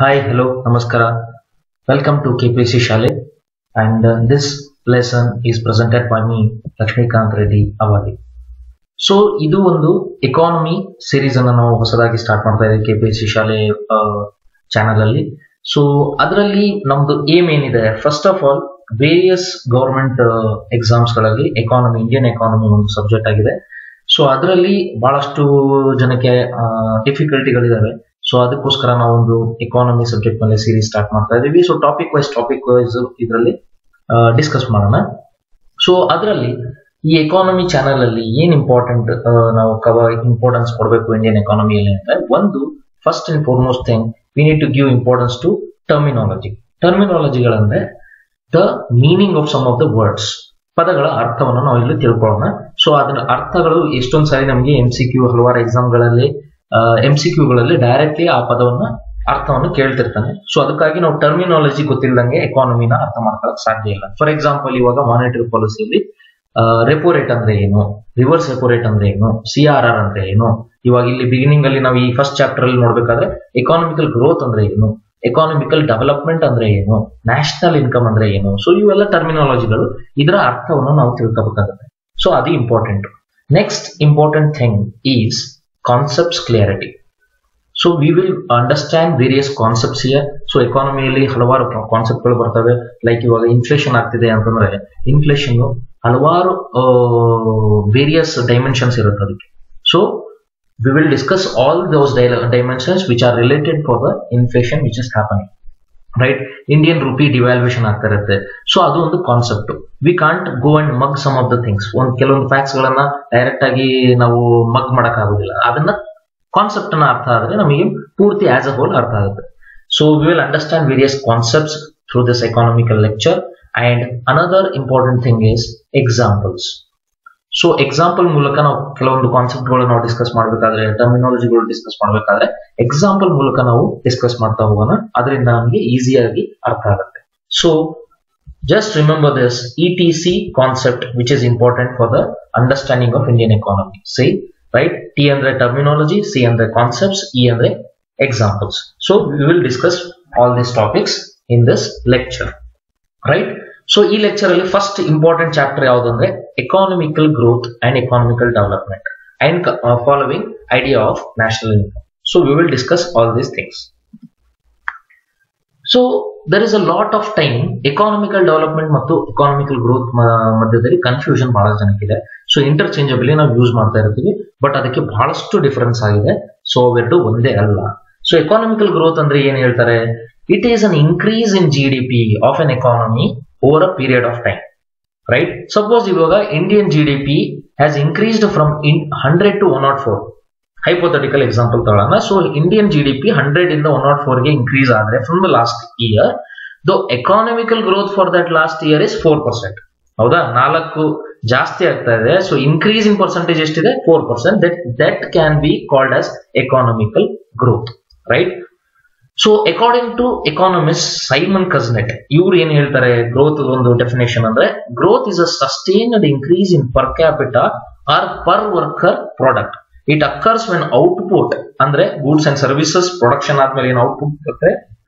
Hi, hello, namaskara. Welcome to KPC Shale and uh, this lesson is presented by me, Lakshmikant Reddy Avali so ಇದು ಒಂದು economy series ಅನ್ನು ನಾವು ಹೊಸದಾಗಿ start ಮಾಡ್ತಾ ಇದ್ದೀವಿ ಕೆ ಪಿ ಎಸ್ ಸಿ ಶಾಲೆ ಚಾನಲ್ ಅಲ್ಲಿ ಸೊ ಅದರಲ್ಲಿ ನಮ್ದು ಏಮ್ ಏನಿದೆ first of all various government exams ಗಳಲ್ಲಿ ಎಕಾನಮಿ ಇಂಡಿಯನ್ ಎಕಾನಮಿ ಒಂದು ಸಬ್ಜೆಕ್ಟ್ ಆಗಿದೆ ಸೊ ಅದರಲ್ಲಿ ಬಹಳಷ್ಟು ಜನಕ್ಕೆ ಡಿಫಿಕಲ್ಟಿಗಳಿದಾವೆ ಸೊ ಅದಕ್ಕೋಸ್ಕರ ನಾವು ಒಂದು ಎಕಾನಮಿ ಸಬ್ಜೆಕ್ಟ್ ಮೇಲೆ ಸೀರೀಸ್ ಸ್ಟಾರ್ಟ್ ಮಾಡ್ತಾ ಇದೀವಿ so topic wise topic wise ಇದರಲ್ಲಿ ಡಿಸ್ಕಸ್ ಮಾಡೋಣ ಸೊ ಅದರಲ್ಲಿ ಈ ಎಕಾನಮಿ ಚಾನೆಲ್ ಅಲ್ಲಿ ಏನ್ ಇಂಪಾರ್ಟೆಂಟ್ ನಾವು ಕವರ್ ಇಂಪಾರ್ಟೆನ್ಸ್ ಕೊಡಬೇಕು ಇಂಡಿಯನ್ ಎಕಾನಮಿಯಲ್ಲಿ ಅಂದ್ರೆ ಒಂದು first and foremost thing we need to give importance to terminology ಟರ್ಮಿನಾಲಜಿಗಳಂದ್ರೆ the meaning of some of the words ಪದಗಳ ಅರ್ಥವನ್ನು ನಾವು ಇಲ್ಲಿ ತಿಳ್ಕೊಳ್ಳೋಣ ಸೊ ಅದರ ಅರ್ಥಗಳು ಎಷ್ಟೊಂದು ಸಾರಿ ನಮಗೆ ಎಂ ಸಿ ಕ್ಯೂ ಹಲವಾರು ಎಕ್ಸಾಮ್ಗಳಲ್ಲಿ ಎಂ ಸಿ ಕ್ಯೂಗಳಲ್ಲಿ ಡೈರೆಕ್ಟ್ಲಿ ಆ ಪದವನ್ನ ಅರ್ಥವನ್ನು ಕೇಳ್ತಿರ್ತಾನೆ ಸೊ ಅದಕ್ಕಾಗಿ ನಾವು ಟರ್ಮಿನಾಲಜಿ ಗೊತ್ತಿಲ್ಲದಂಗೆ ಎಕಾನಮಿನ ಅರ್ಥ ಮಾಡ್ಕೊಳ್ಳಕ್ ಸಾಧ್ಯ ಇಲ್ಲ ಫಾರ್ ಎಕ್ಸಾಂಪಲ್ ಇವಾಗ ಮಾನಿಟರಿ ಪಾಲಿಸಿಯಲ್ಲಿ ರೆಪೋ ರೇಟ್ ಅಂದ್ರೆ ಏನು ರಿವರ್ಸ್ ರೆಪೋ ರೇಟ್ ಅಂದ್ರೆ ಏನು ಸಿ ಆರ್ ಆರ್ ಅಂದ್ರೆ ಏನು ಇವಾಗ ಇಲ್ಲಿ ಬಿಗಿನಿಂಗ್ ಅಲ್ಲಿ ನಾವು ಈ ಫಸ್ಟ್ ಚಾಪ್ಟರ್ ಅಲ್ಲಿ ನೋಡ್ಬೇಕಾದ್ರೆ ಎಕಾನಮಿಕಲ್ ಗ್ರೋತ್ ಅಂದ್ರೆ ಏನು ಎಕಾನಮಿಕಲ್ ಡೆವಲಪ್ಮೆಂಟ್ ಅಂದ್ರೆ ಏನು ನ್ಯಾಷನಲ್ ಇನ್ಕಮ್ ಅಂದ್ರೆ ಏನು ಸೊ ಇವೆಲ್ಲ ಟರ್ಮಿನಾಲಜಿಗಳು ಇದರ ಅರ್ಥವನ್ನು ನಾವು ತಿಳ್ಕೋಬೇಕಾಗುತ್ತೆ ಸೊ ಅದು important next important thing is concepts clarity so we will understand various concepts here so ಎಕಾನಮಿಯಲ್ಲಿ ಹಲವಾರು ಕಾನ್ಸೆಪ್ಟ್ಗಳು ಬರ್ತವೆ ಲೈಕ್ ಇವಾಗ ಇನ್ಫ್ಲೇಷನ್ ಆಗ್ತಿದೆ ಅಂತಂದ್ರೆ ಇನ್ಫ್ಲೇಷನ್ ಹಲವಾರು ವೇರಿಯಸ್ ಡೈಮೆನ್ಷನ್ಸ್ ಇರುತ್ತೆ ಅದಕ್ಕೆ so we will discuss all those dimensions which are related for the inflation which is happening right Indian rupee devaluation ಆಗ್ತಾ ಇರುತ್ತೆ ಸೊ ಅದು ಒಂದು concept we can't go and mug some of the things ಒಂದು ಕೆಲವೊಂದು facts ಗಳನ್ನ direct ಆಗಿ ನಾವು ಮಗ್ ಮಾಡಕ್ ಆಗೋದಿಲ್ಲ ಅದನ್ನ ಕಾನ್ಸೆಪ್ಟ್ ನ ಅರ್ಥ ಆದ್ರೆ ನಮಗೆ ಪೂರ್ತಿ ಆಸ್ ಅ ಹೋಲ್ ಅರ್ಥ ಆಗುತ್ತೆ so we will understand various concepts through this economical lecture and another important thing is examples so example ಮೂಲಕ ನಾವು ಕೆಲವೊಂದು ಕಾನ್ಸೆಪ್ಟ್ ಗಳು ನಾವು ಡಿಸ್ಕಸ್ ಮಾಡಬೇಕಾದ್ರೆ ಟರ್ಮಿನಾಲಜಿಗಳು ಡಿಸ್ಕಸ್ ಮಾಡಬೇಕಾದ್ರೆ ಎಕ್ಸಾಂಪಲ್ ಮೂಲಕ ನಾವು ಡಿಸ್ಕಸ್ ಮಾಡ್ತಾ ಹೋಗೋಣ ಅದರಿಂದ ನಮಗೆ ಈಸಿಯಾಗಿ ಅರ್ಥ ಆಗುತ್ತೆ so just remember this E T C concept which is important for the understanding of Indian economy C right T ಅಂದ್ರೆ ಟರ್ಮಿನಾಲಜಿ ಸಿ ಅಂದ್ರೆ ಕಾನ್ಸೆಪ್ಟ್ಸ್ ಇ ಅಂದ್ರೆ examples so we will discuss all this topics in this lecture right so ಈ lecture ಅಲ್ಲಿ first important chapter ಯಾವುದು ಅಂದ್ರೆ economical growth and economical development and following idea of national income so we will discuss all these things so there is a lot of time economical development ಮತ್ತು economical growth ಮಧ್ಯದಲ್ಲಿ confusion ಬಹಳ ಜನಕ್ಕಿದೆ so ಇಂಟರ್ಚೇಂಜಬಲಿ ನಾವು use ಮಾಡ್ತಾ ಇರ್ತೀವಿ but ಅದಕ್ಕೆ ಬಹಳಷ್ಟು difference ಆಗಿದೆ ಸೊ ಅವೆರಡು ಒಂದೇ ಅಲ್ಲ ಸೊ ಎಕಾನಮಿಕಲ್ ಗ್ರೋತ್ ಅಂದ್ರೆ ಏನ್ ಹೇಳ್ತಾರೆ it is an increase in G D P of an economy over a period of time right suppose ಇವಾಗ Indian G D P has increased from in hundred to one not four hypothetical example ತಗೊಳ್ಳೋಣ so Indian G D P hundred ಇಂದ one not four ಗೆ increase ಆದ್ರೆ from the last year though economical growth for that last year is four percent ಹೌದಾ ನಾಲ್ಕು ಜಾಸ್ತಿ ಆಗ್ತಾ ಇದೆ so increase in percentage ಎಷ್ಟಿದೆ four percent that that can be called as economical growth right so according to economist Simon Kuznets ಇವ್ರು ಏನ್ ಹೇಳ್ತಾರೆ growth ಒಂದು ಡೆಫಿನೇಷನ್ ಅಂದ್ರೆ growth is a sustained increase in per capita or per worker product it occurs when output ಅಂದ್ರೆ goods and services production ಆದ್ಮೇಲೆ ಏನು output ಬರುತ್ತೆ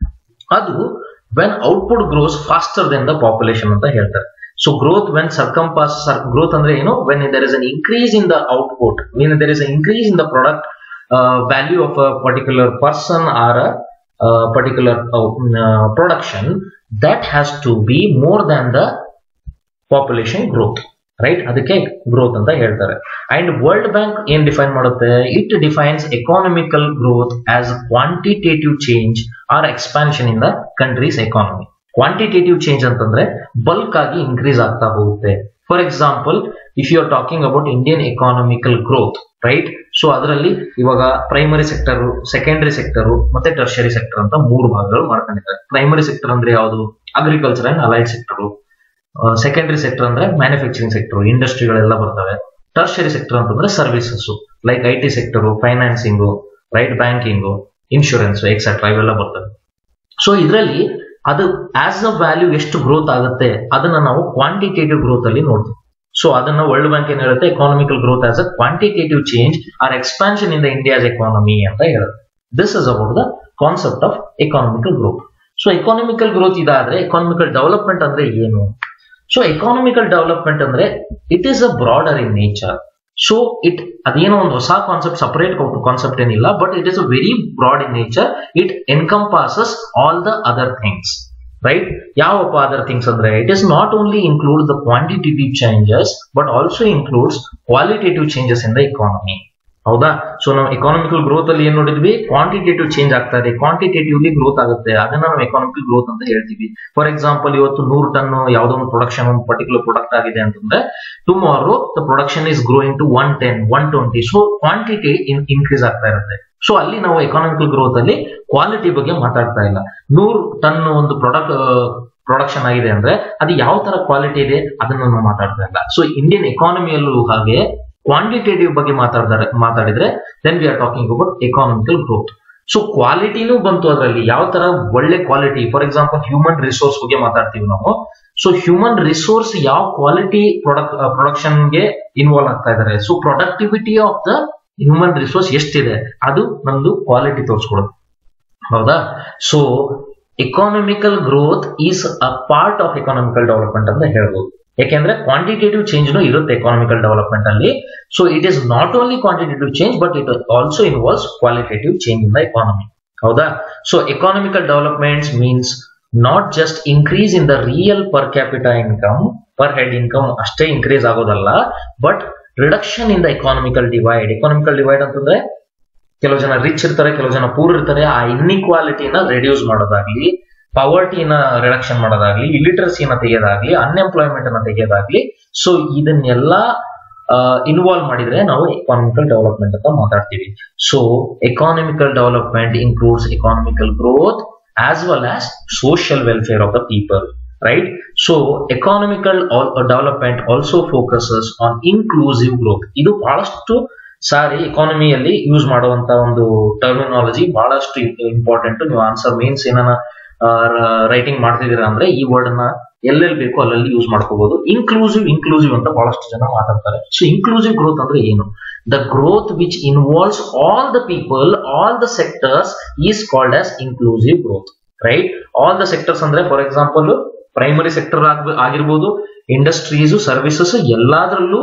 ಅದು when output grows faster than the population ಅಂತ ಹೇಳ್ತಾರೆ so growth when encompass growth ಅಂದ್ರೆ ಏನು when there is an increase in the output when there is an increase in the product value of a particular person or a particular production that has to be more than the population growth right ಅದಕ್ಕೆ growth ಅಂತ ಹೇಳ್ತಾರೆ and world bank ಏನ್ define ಮಾಡುತ್ತೆ it defines economical growth as quantitative change or expansion in the country's economy quantitative change ಅಂತಂದ್ರೆ bulk ಆಗಿ increase ಆಗ್ತಾ ಹೋಗುತ್ತೆ for example if you are talking about Indian economical growth right so ಅದರಲ್ಲಿ ಇವಾಗ primary sector secondary sector ಮತ್ತೆ tertiary sector ಅಂತ ಮೂರು ಭಾಗಗಳು ಮಾಡ್ಕೊಂಡಿದ್ದಾರೆ ಪ್ರೈಮರಿ ಸೆಕ್ಟರ್ ಅಂದ್ರೆ ಯಾವುದು agriculture and allied sector secondary sector ಅಂದ್ರೆ ಮ್ಯಾನುಫ್ಯಾಕ್ಚರಿಂಗ್ ಸೆಕ್ಟರ್ ಇಂಡಸ್ಟ್ರಿಗಳೆಲ್ಲ ಬರ್ತವೆ ಟರ್ಷರಿ ಸೆಕ್ಟರ್ ಅಂತಂದ್ರೆ services like I T sector financing right banking insurance etcetera ಇವೆಲ್ಲ ಬರ್ತವೆ ಸೊ ಇದರಲ್ಲಿ ಅದು ಆಸ್ ಅ ವ್ಯಾಲ್ಯೂ ಎಷ್ಟು ಗ್ರೋತ್ ಆಗುತ್ತೆ ಅದನ್ನ ನಾವು ಕ್ವಾಂಟಿಟೇಟಿವ್ ಗ್ರೋತ್ ಅಲ್ಲಿ ನೋಡ್ತೀವಿ ಸೊ ಅದನ್ನ ವರ್ಲ್ಡ್ ಬ್ಯಾಂಕ್ ಏನ್ ಹೇಳುತ್ತೆ economical growth as a quantitative change or expansion in the India's economy ಅಂತ ಹೇಳುತ್ತೆ this is about the concept of economical growth so economical growth ಇದಾದ್ರೆ ಎಕಾನಮಿಕಲ್ ಡೆವಲಪ್ಮೆಂಟ್ ಅಂದ್ರೆ ಏನು ಸೊ ಎಕಾನಮಿಕಲ್ ಡೆವಲಪ್ಮೆಂಟ್ ಅಂದ್ರೆ it is a broader in nature so it ಅದೇನೋ ಒಂದು ಹೊಸ concept separate concept ಏನಿಲ್ಲ but it is a very broad in nature it encompasses all the other things right ಯಾವಪ್ಪ other things ಅಂದ್ರೆ it is not only include the quantitative changes but also includes qualitative changes in the economy ಹೌದಾ so ನಾವು economical growth ಅಲ್ಲಿ ಏನ್ ನೋಡಿದ್ವಿ quantitative change ಆಗ್ತಾ ಇದೆ quantitatively growth ಆಗುತ್ತೆ ಅದನ್ನ ನಾವು ಎಕಾನಮಿಕಲ್ ಗ್ರೋತ್ ಅಂತ ಹೇಳ್ತೀವಿ ಫಾರ್ ಎಕ್ಸಾಂಪಲ್ ಇವತ್ತು ನೂರು ಟನ್ ಯಾವ್ದೋ ಒಂದು ಪ್ರೊಡಕ್ಷನ್ ಒಂದು ಪರ್ಟಿಕ್ಯುಲರ್ ಪ್ರಾಡಕ್ಟ್ ಆಗಿದೆ ಅಂತಂದ್ರೆ tomorrow the production is growing to one ten one twenty so quantity increase ಆಗ್ತಾ ಇರುತ್ತೆ ಸೊ ಅಲ್ಲಿ ನಾವು ಎಕಾನಮಿಕಲ್ ಗ್ರೋತ್ ಅಲ್ಲಿ ಕ್ವಾಲಿಟಿ ಬಗ್ಗೆ ಮಾತಾಡ್ತಾ ಇಲ್ಲ ನೂರು ಟನ್ ಒಂದು ಪ್ರಾಡಕ್ಟ್ ಪ್ರೊಡಕ್ಷನ್ ಆಗಿದೆ ಅಂದ್ರೆ ಅದು ಯಾವ ತರ ಕ್ವಾಲಿಟಿ ಇದೆ ಅದನ್ನ ನಾವು ಮಾತಾಡ್ತಾ ಇಲ್ಲ ಸೊ ಇಂಡಿಯನ್ ಎಕಾನಮಿಯಲ್ಲೂ ಹಾಗೆ ಕ್ವಾಂಟಿಟೇಟಿವ್ ಬಗ್ಗೆ ಮಾತಾಡಿದ್ರೆ ಮಾತಾಡಿದ್ರೆ then we are talking about economical growth so ಕ್ವಾಲಿಟಿನೂ ಬಂತು ಅದರಲ್ಲಿ ಯಾವ ತರ ಒಳ್ಳೆ quality for example human resource ಬಗ್ಗೆ ಮಾತಾಡ್ತೀವಿ ನಾವು ಸೊ ಹ್ಯೂಮನ್ ರಿಸೋರ್ಸ್ ಯಾವ ಕ್ವಾಲಿಟಿ ಪ್ರೊಡಕ್ಟ್ ಪ್ರೊಡಕ್ಷನ್ಗೆ ಇನ್ವಾಲ್ವ್ ಆಗ್ತಾ ಇದ್ದಾರೆ so productivity of the human resource ಎಷ್ಟಿದೆ ಅದು ನಮ್ದು ಕ್ವಾಲಿಟಿ ತೋರಿಸ್ಕೊಡುತ್ತೆ ಹೌದಾ so economical growth is a part of economical development ಅಂತ ಹೇಳ್ಬೋದು ಯಾಕೆಂದ್ರೆ ಕ್ವಾಂಟಿಟೇಟಿವ್ ಚೇಂಜ್ನು ಇರುತ್ತೆ ಎಕಾನಮಿಕಲ್ ಡೆವಲಪ್ಮೆಂಟ್ ಅಲ್ಲಿ so it is not only quantitative change but it also involves qualitative change in the economy ಹೌದಾ so economical developments means not just increase in the real per capita income per head income ಅಷ್ಟೇ increase ಆಗೋದಲ್ಲ but reduction in the economical divide economical divide ಅಂತಂದ್ರೆ ಕೆಲವು ಜನ rich ಇರ್ತಾರೆ ಕೆಲವು ಜನ poor ಇರ್ತಾರೆ ಆ ಇನ್ಇಕ್ವಾಲಿಟಿನ ರೆಡ್ಯೂಸ್ ಮಾಡೋದಾಗ್ಲಿ ಪವರ್ಟಿನ ರಿಡಕ್ಷನ್ ಮಾಡೋದಾಗ್ಲಿ ಇಲಿಟ್ರಸಿನ ತೆಗೆಯೋದಾಗ್ಲಿ ಅನ್ಎಂಪ್ಲಾಯ್ಮೆಂಟ್ ಅನ್ನ ತೆಗೆಯೋದಾಗ್ಲಿ ಸೊ ಇದನ್ನೆಲ್ಲ ಇನ್ವಾಲ್ವ್ ಮಾಡಿದ್ರೆ ನಾವು ಎಕಾನಮಿಕಲ್ ಡೆವಲಪ್ಮೆಂಟ್ ಅಂತ ಮಾತಾಡ್ತೀವಿ so economical development includes economical growth as well as social welfare of the people right so economical development also focuses on inclusive growth ಇದು ಬಹಳಷ್ಟು ಸಾರಿ ಎಕಾನಮಿಯಲ್ಲಿ ಯೂಸ್ ಮಾಡುವಂತ ಒಂದು ಟರ್ಮಿನಾಲಜಿ ಬಹಳಷ್ಟು ಇಂಪಾರ್ಟೆಂಟ್ ನೀವು ಆನ್ಸರ್ ಮೀನ್ಸ್ ಏನಾನ ರೈಟಿಂಗ್ ಮಾಡ್ತಿದ್ದೀರಾ ಅಂದ್ರೆ ಈ ವರ್ಡ್ ಅನ್ನ ಎಲ್ಲೆಲ್ಲಿ ಬೇಕು ಅಲ್ಲಲ್ಲಿ ಯೂಸ್ ಮಾಡ್ಕೋಬಹುದು ಇನ್ಕ್ಲೂಸಿವ್ ಇನ್ಕ್ಲೂಸಿವ್ ಅಂತ ಬಹಳಷ್ಟು ಜನ ಮಾತಾಡ್ತಾರೆ ಸೊ ಇನ್ಕ್ಲೂಸಿವ್ ಗ್ರೋತ್ ಅಂದ್ರೆ ಏನು the growth which involves all the people all the sectors is called as inclusive growth right all the sectors ಅಂದ್ರೆ ಫಾರ್ ಎಕ್ಸಾಂಪಲ್ ಪ್ರೈಮರಿ ಸೆಕ್ಟರ್ ಆಗಿರ್ಬೋದು ಇಂಡಸ್ಟ್ರೀಸ್ ಸರ್ವಿಸಸ್ ಎಲ್ಲಾದ್ರಲ್ಲೂ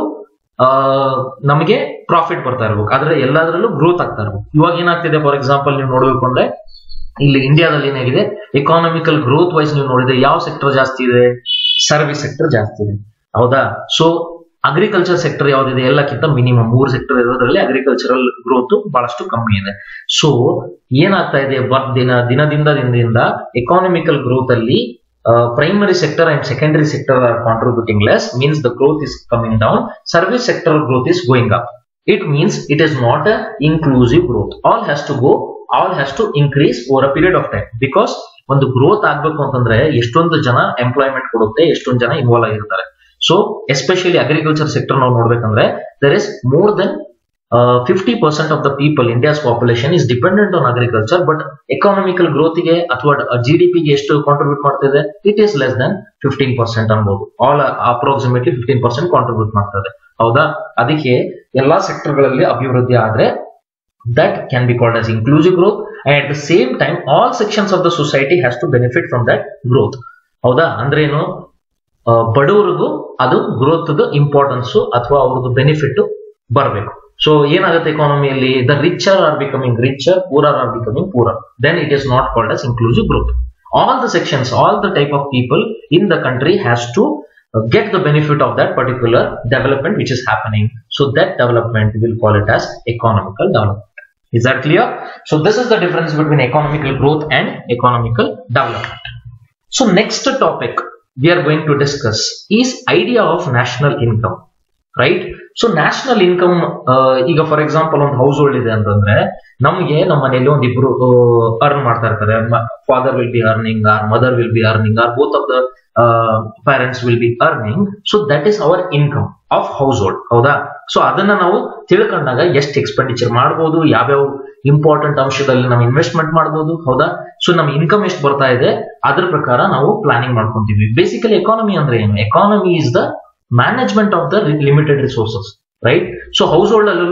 ನಮಗೆ ಪ್ರಾಫಿಟ್ ಬರ್ತಾ ಇರ್ಬೇಕು ಆದ್ರೆ ಎಲ್ಲಾದ್ರಲ್ಲೂ ಗ್ರೋತ್ ಆಗ್ತಾ ಇರ್ಬೇಕು ಇವಾಗ ಏನಾಗ್ತಿದೆ ಫಾರ್ ಎಕ್ಸಾಂಪಲ್ ನೀವು ನೋಡ್ಬೇಕು ಅಂದ್ರೆ ಇಲ್ಲಿ ಇಂಡಿಯಾದಲ್ಲಿ ಏನಾಗಿದೆ ಎಕಾನಮಿಕಲ್ ಗ್ರೋತ್ ವೈಸ್ ನೀವು ನೋಡಿದ್ರೆ ಯಾವ ಸೆಕ್ಟರ್ ಜಾಸ್ತಿ ಇದೆ ಸರ್ವಿಸ್ ಸೆಕ್ಟರ್ ಜಾಸ್ತಿ ಇದೆ ಹೌದಾ ಸೊ ಅಗ್ರಿಕಲ್ಚರ್ ಸೆಕ್ಟರ್ ಯಾವ್ದಿದೆ ಎಲ್ಲಕ್ಕಿಂತ ಮಿನಿಮಮ್ ಮೂರು ಸೆಕ್ಟರ್ ಇರೋದ್ರಲ್ಲಿ ಅಗ್ರಿಕಲ್ಚರಲ್ ಗ್ರೋತ್ ಬಹಳಷ್ಟು ಕಮ್ಮಿ ಇದೆ ಸೊ ಏನಾಗ್ತಾ ಇದೆ ದಿನ ದಿನದಿಂದ ದಿನದಿಂದ ಎಕಾನಮಿಕಲ್ ಗ್ರೋತ್ ಅಲ್ಲಿ primary sector and secondary sector are contributing less means the growth is coming down service sector growth is going up it means it is not a inclusive growth all has to go all has to increase over a period of time because ಒಂದು ಗ್ರೋತ್ ಆಗ್ಬೇಕು ಅಂತಂದ್ರೆ ಎಷ್ಟೊಂದು ಜನ employment ಕೊಡುತ್ತೆ ಎಷ್ಟೊಂದು ಜನ involve ಆಗಿರ್ತಾರೆ ಸೊ ಎಸ್ಪೆಷಲಿ ಅಗ್ರಿಕಲ್ಚರ್ ಸೆಕ್ಟರ್ ನಾವು ನೋಡ್ಬೇಕಂದ್ರೆ there is more than fifty percent of the people India's population is dependent on agriculture but economical ಗ್ರೋತ್ಗೆ ಅಥವಾ ಜಿ ಡಿ ಪಿಗೆ ಎಷ್ಟು ಕಾಂಟ್ರಿಬ್ಯೂಟ್ ಮಾಡ್ತಿದೆ it is less than fifteen percent ಅನ್ಬೋದು all approximately fifteen percent contribute ಮಾಡ್ತದೆ ಹೌದಾ ಅದಕ್ಕೆ ಎಲ್ಲಾ ಸೆಕ್ಟರ್ಗಳಲ್ಲಿ ಅಭಿವೃದ್ಧಿ ಆದ್ರೆ that can be called as inclusive growth and at the same time all sections of the society has to benefit from that growth ಹೌದಾ ಅಂದ್ರೇನು ಬಡವರಿಗೂ ಅದು ಗ್ರೋತ್ ಇಂಪಾರ್ಟೆನ್ಸ್ ಅಥವಾ ಅವ್ರದ್ದು ಬೆನಿಫಿಟ್ ಬರಬೇಕು ಸೊ ಏನಾಗುತ್ತೆ ಎಕಾನಮಿಯಲ್ಲಿ the richer are becoming richer poorer are becoming poorer then it is not called as inclusive growth all the sections all the type of people in the country has to get the benefit of that particular development which is happening so that development will call it as economical development is that clear so this is the difference between economical growth and economical development so next topic we are going to discuss is idea of national income right so national income ಈಗ for example ಒಂದು household ಇದೆ ಅಂತಂದ್ರೆ ನಮ್ಗೆ ನಮ್ಮ ಮನೆಯಲ್ಲಿ ಒಂದ್ ಇಬ್ರು earn ಮಾಡ್ತಾ ಇರ್ತಾರೆ father will be earning or mother will be earning or both of the parents will be earning so that is our income of household ಹೌದಾ ಸೊ ಅದನ್ನ ನಾವು ತಿಳ್ಕೊಂಡಾಗ ಎಷ್ಟು ಎಕ್ಸ್ಪೆಂಡಿಚರ್ ಮಾಡ್ಬೋದು ಯಾವ್ಯಾವ ಇಂಪಾರ್ಟೆಂಟ್ ಅಂಶದಲ್ಲಿ ನಾವು ಇನ್ವೆಸ್ಟ್ಮೆಂಟ್ ಮಾಡ್ಬೋದು ಹೌದಾ ಸೊ ನಮ್ಮ ಇನ್ಕಮ್ ಎಷ್ಟು ಬರ್ತಾ ಇದೆ ಅದ್ರ ಪ್ರಕಾರ ನಾವು ಪ್ಲಾನಿಂಗ್ ಮಾಡ್ಕೊಂತೀವಿ ಬೇಸಿಕಲಿ ಎಕಾನಮಿ ಅಂದ್ರೆ ಏನು economy is the management of the limited resources right so household ಅಲ್ಲೂ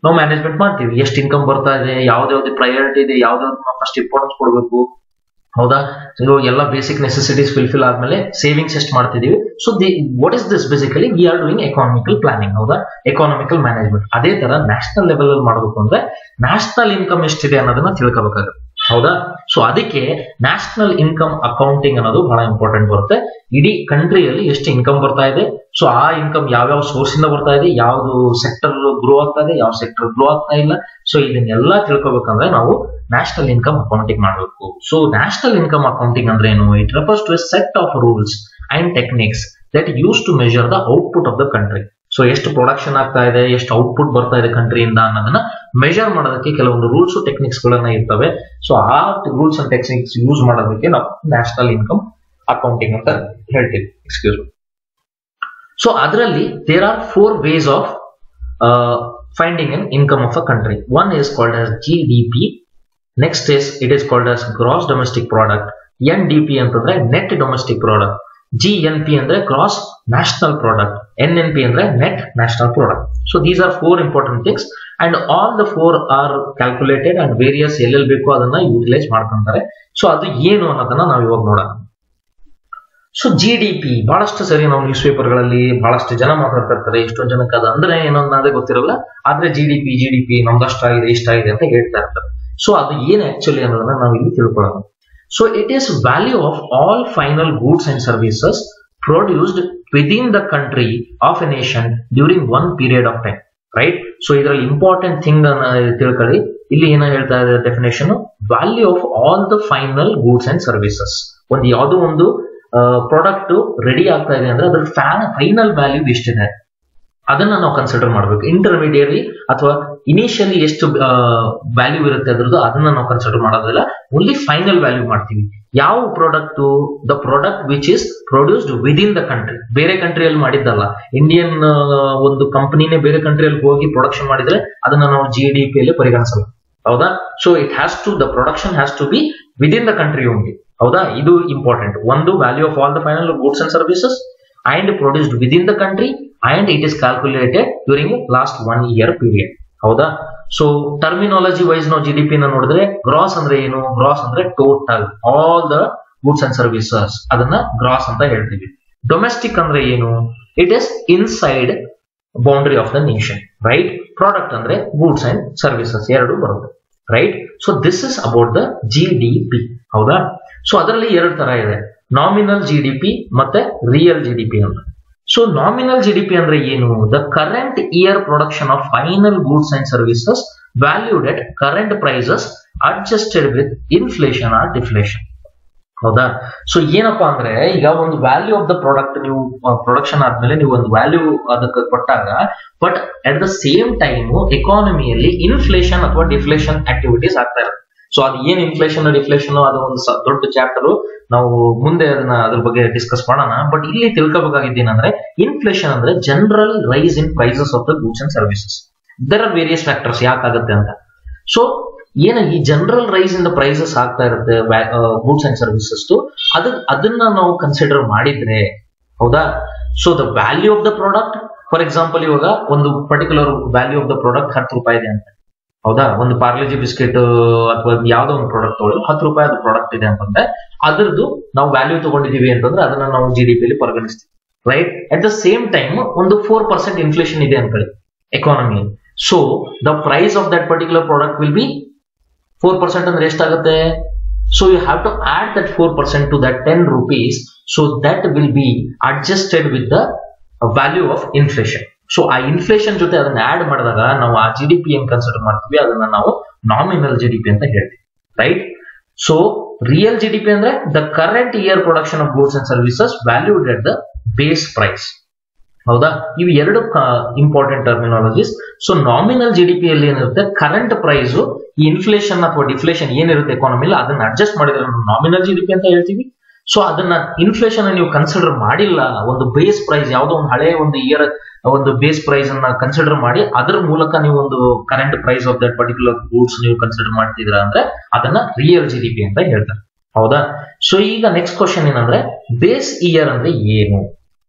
ನಾವು ಮ್ಯಾನೇಜ್ಮೆಂಟ್ ಮಾಡ್ತೀವಿ ಎಷ್ಟು ಇನ್ಕಮ್ ಬರ್ತಾ ಇದೆ ಯಾವ್ದಾವ್ದು ಪ್ರಯಾರಿಟಿ ಇದೆ ಯಾವ್ದಾವ್ದು ಫಸ್ಟ್ ಇಂಪಾರ್ಟೆನ್ಸ್ ಕೊಡಬೇಕು ಹೌದಾ ಇವಾಗ ಎಲ್ಲ ಬೇಸಿಕ್ ನೆಸೆಸಿಟೀಸ್ ಫಿಲ್ಫಿಲ್ ಆದ್ಮೇಲೆ ಸೇವಿಂಗ್ಸ್ ಎಷ್ಟು ಮಾಡ್ತಿದೀವಿ so the what is this basically we are doing economical planning ಹೌದಾ ಎಕಾನಮಿಕಲ್ ಮ್ಯಾನೇಜ್ಮೆಂಟ್ ಅದೇ ತರ ನ್ಯಾಷನಲ್ ಲೆವೆಲ್ ಅಲ್ಲಿ ಮಾಡಬೇಕು ಅಂದ್ರೆ ನ್ಯಾಷನಲ್ ಇನ್ಕಮ್ ಎಷ್ಟಿದೆ ಅನ್ನೋದನ್ನ ತಿಳ್ಕೋಬೇಕಾಗುತ್ತೆ ಹೌದಾ ಸೊ ಅದಕ್ಕೆ ನ್ಯಾಷನಲ್ ಇನ್ಕಮ್ ಅಕೌಂಟಿಂಗ್ ಅನ್ನೋದು ಬಹಳ ಇಂಪಾರ್ಟೆಂಟ್ ಬರುತ್ತೆ ಇಡೀ ಕಂಟ್ರಿಯಲ್ಲಿ ಎಷ್ಟು ಇನ್ಕಮ್ ಬರ್ತಾ ಇದೆ ಸೊ ಆ ಇನ್ಕಮ್ ಯಾವ್ಯಾವ ಸೋರ್ಸ್ ಇಂದ ಬರ್ತಾ ಇದೆ ಯಾವ್ದು ಸೆಕ್ಟರ್ ಗ್ರೋ ಆಗ್ತಾ ಇದೆ ಯಾವ ಸೆಕ್ಟರ್ ಗ್ರೋ ಆಗ್ತಾ ಇಲ್ಲ ಸೊ ಇದನ್ನೆಲ್ಲ ತಿಳ್ಕೊಬೇಕಂದ್ರೆ ನಾವು ನ್ಯಾಷನಲ್ ಇನ್ಕಮ್ ಅಕೌಂಟಿಂಗ್ ಮಾಡಬೇಕು ಸೊ ನ್ಯಾಷನಲ್ ಇನ್ಕಮ್ ಅಕೌಂಟಿಂಗ್ ಅಂದ್ರೆ ಏನು it refers to a set of rules and techniques that use to measure the output of the country so ಎಷ್ಟು ಪ್ರೊಡಕ್ಷನ್ ಆಗ್ತಾ ಇದೆ ಎಷ್ಟು ಔಟ್ಪುಟ್ ಬರ್ತಾ ಇದೆ ಕಂಟ್ರಿಯಿಂದ ಅನ್ನೋದನ್ನ ಮೆಜರ್ ಮಾಡೋದಕ್ಕೆ ಕೆಲವೊಂದು ರೂಲ್ಸ್ ಟೆಕ್ನಿಕ್ಸ್ ಗಳನ್ನ ಇರ್ತವೆ ಸೊ ಆ ರೂಲ್ಸ್ ಅಂಡ್ ಟೆಕ್ನಿಕ್ಸ್ ಯೂಸ್ ಮಾಡೋದಕ್ಕೆ ನಾವು ನ್ಯಾಷನಲ್ ಇನ್ಕಮ್ ಅಕೌಂಟಿಂಗ್ ಅಂತ ಹೇಳ್ತೀವಿ ಎಕ್ಸ್ಕ್ಯೂಸ್ ಸೊ ಅದರಲ್ಲಿ there are four ways of finding an income of a country one is called as G D P next is it is called as gross domestic product N D P ಅಂತಂದ್ರೆ net domestic product G N P ಅಂದ್ರೆ gross national product N N P ಅಂದ್ರೆ net national product so these are four important things and all the four are calculated and various ಎಲ್ಲೆಲ್ಲಿ ಬೇಕೋ ಅದನ್ನ utilise ಮಾಡ್ಕೊಂತಾರೆ so ಅದು ಏನು ಅನ್ನೋದನ್ನ ನಾವು ಇವಾಗ ನೋಡೋಣ ಸೊ ಜಿ ಡಿ ಪಿ ಬಹಳಷ್ಟು ಸರಿ ನಾವು ನ್ಯೂಸ್ ಪೇಪರ್ಗಳಲ್ಲಿ ಬಹಳಷ್ಟು ಜನ ಮಾತಾಡ್ತಾ ಇರ್ತಾರೆ ಎಷ್ಟೊಂದು ಜನಕ್ಕೆ ಅದು ಅಂದ್ರೆ ಏನೋ ಅನ್ನೋದೇ ಗೊತ್ತಿರಲ್ಲ ಆದ್ರೆ G D P G D P ನಮ್ದಷ್ಟಾಗಿದೆ ಇಷ್ಟಾಗಿದೆ ಅಂತ ಹೇಳ್ತಾ ಇರ್ತಾರೆ ಸೊ ಅದು ಏನು ಆಕ್ಚುಲಿ ಅನ್ನೋದನ್ನ ನಾವು ಇಲ್ಲಿ ತಿಳ್ಕೊಳ್ಳೋಣ so it is value of all final goods and services produced within the country of a nation during one period of time right so ಇದರಲ್ಲಿ ಇಂಪಾರ್ಟೆಂಟ್ ಥಿಂಗ್ ಅನ್ನ ತಿಳ್ಕೊಳ್ಳಿ ಇಲ್ಲಿ ಏನೋ ಹೇಳ್ತಾ ಇದೆ definition value of all the final goods and services ಒಂದು ಯಾವುದೋ ಒಂದು ಪ್ರಾಡಕ್ಟ್ ರೆಡಿ ಆಗ್ತಾ ಇದೆ ಅಂದ್ರೆ ಅದ್ರ ಫ್ಯಾನ್ ಫೈನಲ್ ವ್ಯಾಲ್ಯೂ ಎಷ್ಟಿದೆ ಅದನ್ನ ನಾವು ಕನ್ಸಿಡರ್ ಮಾಡಬೇಕು ಇಂಟರ್ಮೀಡಿಯರಿ ಅಥವಾ ಇನಿಷಿಯಲಿ ಎಷ್ಟು ವ್ಯಾಲ್ಯೂ ಇರುತ್ತೆ ಅದ್ರದ್ದು ಅದನ್ನ ನಾವು ಕನ್ಸಿಡರ್ ಮಾಡೋದಿಲ್ಲ ಓನ್ಲಿ ಫೈನಲ್ ವ್ಯಾಲ್ಯೂ ಮಾಡ್ತೀವಿ ಯಾವ product the product which is produced within the country ಬೇರೆ ಕಂಟ್ರಿಯಲ್ಲಿ ಮಾಡಿದ್ದಲ್ಲ ಇಂಡಿಯನ್ ಒಂದು ಕಂಪನಿನೇ ಬೇರೆ ಕಂಟ್ರಿಯಲ್ಲಿ ಹೋಗಿ ಪ್ರೊಡಕ್ಷನ್ ಮಾಡಿದ್ರೆ ಅದನ್ನ ನಾವು ಜಿ ಡಿ ಪಿ ಅಲ್ಲಿ ಪರಿಗಣಿಸಲ್ಲ ಹೌದಾ so it has to the production has to be within the country only ಹೌದಾ ಇದು ಇಂಪಾರ್ಟೆಂಟ್ ಒಂದು value of all the final goods and services and produced within the country and it is calculated during last one year period ಹೌದಾ so terminology wise ನಾವು G D P ನೋಡಿದ್ರೆ gross ಅಂದ್ರೆ ಏನು gross ಅಂದ್ರೆ total all the goods and services ಅದನ್ನ gross ಅಂತ ಹೇಳ್ತೀವಿ domestic ಅಂದ್ರೆ ಏನು it is inside boundary of the nation right product ಅಂದ್ರೆ ಗೂಡ್ಸ್ ಅಂಡ್ ಸರ್ವಿಸಸ್ ಎರಡು ಬರುತ್ತೆ right so this is about the G D P ಹೌದಾ ಸೊ ಅದರಲ್ಲಿ ಎರಡು ತರ ಇದೆ ನಾಮಿನಲ್ ಜಿ ಡಿ ಪಿ ಮತ್ತೆ ರಿಯಲ್ ಜಿ ಡಿ ಪಿ ಅಂತ so nominal G D P ಅಂದ್ರೆ ಏನು the current year production of final goods and services valued at current prices adjusted with inflation or deflation ಹೌದಾ so ಏನಪ್ಪಾ ಅಂದ್ರೆ ಈಗ ಒಂದು value of the product ನೀವು production ಆದ್ಮೇಲೆ ನೀವು ಒಂದು ವ್ಯಾಲ್ಯೂ ಅದಕ್ಕೆ ಕೊಟ್ಟಾಗ but at the same time ಎಕಾನಮಿಯಲ್ಲಿ ಇನ್ಫ್ಲೇಷನ್ ಅಥವಾ ಡಿಫ್ಲೇಷನ್ ಆಕ್ಟಿವಿಟೀಸ್ ಆಗ್ತಾ ಇರುತ್ತೆ ಸೊ ಅದು ಏನ್ ಇನ್ಫ್ಲೇಷನ್ ಡಿಫ್ಲೇಷನ್ ಅದು ಒಂದು ದೊಡ್ಡ ಚಾಪ್ಟರ್ ನಾವು ಮುಂದೆ ಅದನ್ನ ಅದ್ರ ಬಗ್ಗೆ ಡಿಸ್ಕಸ್ ಮಾಡೋಣ ಬಟ್ ಇಲ್ಲಿ ತಿಳ್ಕೋಬೇಕಾಗಿದ್ದೇನಂದ್ರೆ ಇನ್ಫ್ಲೇಷನ್ ಅಂದ್ರೆ general rise in prices of the goods and services there are various factors ಯಾಕಾಗುತ್ತೆ ಅಂತ ಸೊ ಏನ ಈ general rise in the prices ಆಗ್ತಾ ಇರುತ್ತೆ ಗೂಡ್ಸ್ ಅಂಡ್ ಸರ್ವಿಸಸ್ ಅದ ಅದನ್ನ ನಾವು ಕನ್ಸಿಡರ್ ಮಾಡಿದ್ರೆ ಹೌದಾ so the value of the product for example ಇವಾಗ ಒಂದು particular value of the product ಹತ್ತು ರೂಪಾಯಿ ಇದೆ ಅಂತ ಹೌದಾ ಒಂದು ಪಾರ್ಲೆಜಿ ಬಿಸ್ಕೆಟ್ ಅಥವಾ ಯಾವ್ದೋ ಒಂದು ಪ್ರಾಡಕ್ಟ್ ತಗೊಳ್ಳಿ ಹತ್ತು ರೂಪಾಯಿ ಅದು ಪ್ರಾಡಕ್ಟ್ ಇದೆ ಅಂತಂದ್ರೆ ಅದ್ರದ್ದು ನಾವು ವ್ಯಾಲ್ಯೂ ತಗೊಂಡಿದೀವಿ ಅಂತಂದ್ರೆ ಅದನ್ನ ನಾವು ಜಿ ಡಿ ಪಿಲಿ ಪರಿಗಣಿಸ್ತೀವಿ right at the same time ಒಂದು ಫೋರ್ ಪರ್ಸೆಂಟ್ ಇನ್ಫ್ಲೇಷನ್ ಇದೆ ಅನ್ಕೊಳ್ಳಿ economy so the price of that particular product will be four percent ಅಂದ್ರೆ ಎಷ್ಟಾಗುತ್ತೆ so you have to add that four percent to that ten rupees so that will be adjusted with the value of inflation so ಆ inflation ಜೊತೆ ಅದನ್ನ add ಮಾಡಿದಾಗ ನಾವು ಆ G D P ಏನ್ consider ಮಾಡ್ತೀವಿ ಅದನ್ನ ನಾವು ನಾಮಿನಲ್ ಜಿ ಡಿ ಪಿ ಅಂತ ಹೇಳ್ತೀವಿ right so real G D P ಅಂದ್ರೆ the current year production of goods and services valued at the base price ಹೌದಾ ಇವು ಎರಡು important terminologies so nominal G D P ಅಲ್ಲಿ ಏನಿರುತ್ತೆ ಕರೆಂಟ್ ಪ್ರೈಸ್ ಈ inflation ಅಥವಾ ಡಿಫ್ಲೇಷನ್ ಏನಿರುತ್ತೆ ಎಕಾನಮಿಲಿ ಅದನ್ನ ಅಡ್ಜಸ್ಟ್ ಮಾಡಿದ್ರೆ ನಾವು ನಾಮಿನಲ್ ಜಿ ಡಿ ಪಿ ಅಂತ ಹೇಳ್ತೀವಿ ಸೊ ಅದನ್ನ ಇನ್ಫ್ಲೇಷನ್ ನೀವು ಕನ್ಸಿಡರ್ ಮಾಡಿಲ್ಲ ಒಂದು ಬೇಸ್ ಪ್ರೈಸ್ ಯಾವುದೋ ಒಂದು ಹಳೆ ಒಂದು ಇಯರ್ ಒಂದು ಬೇಸ್ ಪ್ರೈಸ್ ಅನ್ನ ಕನ್ಸಿಡರ್ ಮಾಡಿ ಅದ್ರ ಮೂಲಕ ನೀವು ಒಂದು current price of that particular goods ನೀವು ಕನ್ಸಿಡರ್ ಮಾಡ್ತಿದ್ರ ಅಂದ್ರೆ ಅದನ್ನ ರಿಯಲ್ ಜಿ ಡಿ ಪಿ ಅಂತ ಹೇಳ್ತಾರೆ ಹೌದಾ ಸೊ ಈಗ ನೆಕ್ಸ್ಟ್ ಕ್ವಶನ್ ಏನಂದ್ರೆ ಬೇಸ್ ಇಯರ್ ಅಂದ್ರೆ ಏನು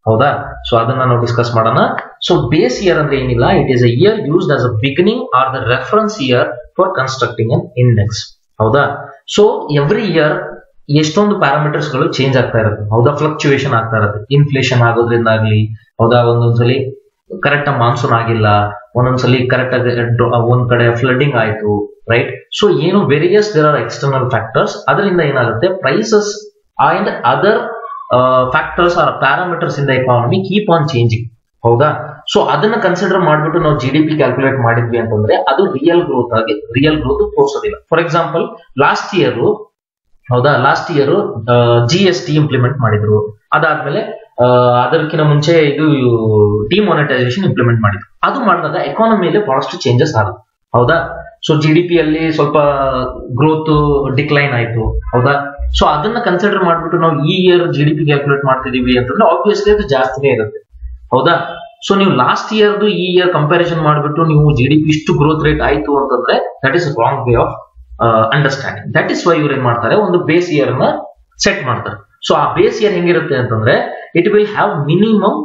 ಹೌದಾ ಸೊ ಅದನ್ನ ನಾವು ಡಿಸ್ಕಸ್ ಮಾಡೋಣ ಸೊ ಬೇಸ್ ಇಯರ್ ಅಂದ್ರೆ ಏನಿಲ್ಲ it is a year used as a beginning or the reference year for constructing an index ಹೌದಾ ಸೊ ಎವ್ರಿ ಇಯರ್ ಎಷ್ಟೊಂದು ಪ್ಯಾರಾಮೀಟರ್ಸ್ ಗಳು ಚೇಂಜ್ ಆಗ್ತಾ ಇರುತ್ತೆ ಹೌದಾ ಫ್ಲಕ್ಚುಯೇಷನ್ ಆಗ್ತಾ ಇರುತ್ತೆ ಇನ್ಫ್ಲೇಷನ್ ಆಗೋದ್ರಿಂದ ಆಗ್ಲಿ ಹೌದಾ ಒಂದೊಂದ್ಸಲಿ ಕರೆಕ್ಟ್ ಮಾನ್ಸೂನ್ ಆಗಿಲ್ಲ ಒಂದೊಂದ್ಸಲಿ ಕರೆಕ್ಟ್ ಆಗಿ ಒಂದ್ ಕಡೆ ಫ್ಲಡಿಂಗ್ ಆಯ್ತು ರೈಟ್ ಸೊ ಏನು various there are external factors ಅದರಿಂದ ಏನಾಗುತ್ತೆ prices and other factors are parameters in the economy keep on changing ಹೌದಾ ಸೊ ಅದನ್ನ ಕನ್ಸಿಡರ್ ಮಾಡ್ಬಿಟ್ಟು ನಾವು ಜಿ ಡಿ ಪಿ ಕ್ಯಾಲ್ಕುಲೇಟ್ ಮಾಡಿದ್ವಿ ಅಂತಂದ್ರೆ ಅದು ರಿಯಲ್ ಗ್ರೋತ್ ಆಗಿ ರಿಯಲ್ ಗ್ರೋತ್ ತೋರಿಸೋದಿಲ್ಲ ಫಾರ್ ಎಕ್ಸಾಂಪಲ್ ಲಾಸ್ಟ್ ಇಯರ್ ಹೌದಾ last year G S T implement ಮಾಡಿದ್ರು ಅದಾದ್ಮೇಲೆ ಅದಕ್ಕಿಂತ ಮುಂಚೆ ಇದು ಡಿಮಾನಿಟೈಸೇಷನ್ ಇಂಪ್ಲಿಮೆಂಟ್ ಮಾಡಿದ್ರು ಅದು ಮಾಡಿದಾಗ ಎಕಾನಮಿಯಲ್ಲಿ ಬಹಳಷ್ಟು ಚೇಂಜಸ್ ಆಗುತ್ತೆ ಹೌದಾ ಸೊ ಜಿ ಡಿ ಪಿ ಅಲ್ಲಿ ಸ್ವಲ್ಪ ಗ್ರೋತ್ ಡಿಕ್ಲೈನ್ ಆಯ್ತು ಹೌದಾ ಸೊ ಅದನ್ನ ಕನ್ಸಿಡರ್ ಮಾಡ್ಬಿಟ್ಟು ನಾವು ಈ year G D P calculate ಮಾಡ್ತಿದೀವಿ ಅಂತಂದ್ರೆ ಆಬ್ವಿಯಸ್ಲಿ ಅದು ಜಾಸ್ತಿನೇ ಇರುತ್ತೆ ಹೌದಾ ಸೊ ನೀವು ಲಾಸ್ಟ್ ಇಯರ್ದು ಈ ಇಯರ್ ಕಂಪ್ಯಾರಿಸನ್ ಮಾಡ್ಬಿಟ್ಟು ನೀವು ಜಿ ಡಿ ಪಿ ಇಷ್ಟು ಗ್ರೋತ್ ರೇಟ್ ಆಯ್ತು ಅಂತಂದ್ರೆ that is wrong way of understanding that is why ಇವ್ರು ಏನ್ ಮಾಡ್ತಾರೆ ಒಂದು ಬೇಸ್ ಇಯರ್ ನ ಸೆಟ್ ಮಾಡ್ತಾರೆ ಸೊ ಆ ಬೇಸ್ ಇಯರ್ ಹೆಂಗಿರುತ್ತೆ ಅಂತಂದ್ರೆ it will have minimum